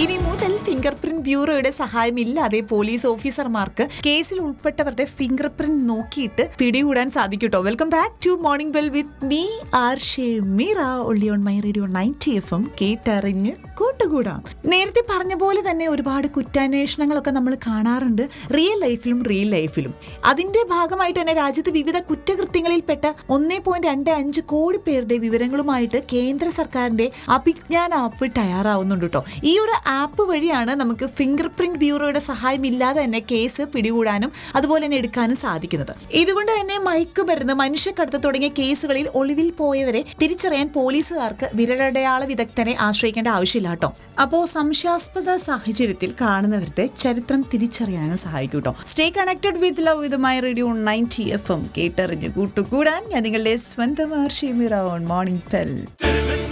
ഇനി മുതൽ finger print ബ്യൂറോയുടെ സഹായമില്ലാതെ പോലീസ് ഓഫീസർമാർക്ക് കേസിൽ ഉൾപ്പെട്ടവരുടെ ഫിംഗർ പ്രിന്റ് നോക്കിയിട്ട് പിടികൂടാൻ സാധിക്കും കേട്ടോ welcome back to morning bell with me R Shemeera ഒള്ളി on my radio ninety F M കേട്ടറിഞ്ഞ് കൂട്ടുകൂടാം നേരത്തെ പറഞ്ഞ പോലെ തന്നെ ഒരുപാട് കുറ്റാന്വേഷണങ്ങളൊക്കെ നമ്മൾ കാണാറുണ്ട് റിയൽ ലൈഫിലും റിയൽ ലൈഫിലും അതിന്റെ ഭാഗമായിട്ട് തന്നെ രാജ്യത്ത് വിവിധ കുറ്റകൃത്യങ്ങളിൽപ്പെട്ട ഒന്നേ പോയിന്റ് രണ്ട് അഞ്ച് കോടി പേരുടെ വിവരങ്ങളുമായിട്ട് കേന്ദ്ര സർക്കാരിന്റെ അഭിജ്ഞാൻ ആപ്പ് തയ്യാറാവുന്നുണ്ട് കേട്ടോ ഈ ഒരു ആപ്പ് വഴിയാണ് നമുക്ക് ഫിംഗർ പ്രിന്റ് ബ്യൂറോയുടെ സഹായം ഇല്ലാതെ തന്നെ കേസ് പിടികൂടാനും അതുപോലെ തന്നെ എടുക്കാനും സാധിക്കുന്നത് ഇതുകൊണ്ട് തന്നെ മയക്കുമരുന്ന് മനുഷ്യക്കടത്ത് തുടങ്ങിയ കേസുകളിൽ ഒളിവിൽ പോയവരെ തിരിച്ചറിയാൻ പോലീസുകാർക്ക് വിരലടയാള വിദഗ്ധനെ ആശ്രയിക്കേണ്ട ആവശ്യമില്ല കേട്ടോ അപ്പോൾ സംശയാസ്പദ സാഹചര്യത്തിൽ കാണുന്നവരുടെ ചരിത്രം തിരിച്ചറിയാനും സഹായിക്കും കേട്ടോ stay connected with love with my radio ninety F M കേട്ടറിഞ്ഞ് കൂട്ടുകൂടാൻ ഞാൻ നിങ്ങളുടെ സ്വന്തം ആർഷിമിറ ഓൺ മോർണിംഗ് ഫെൽ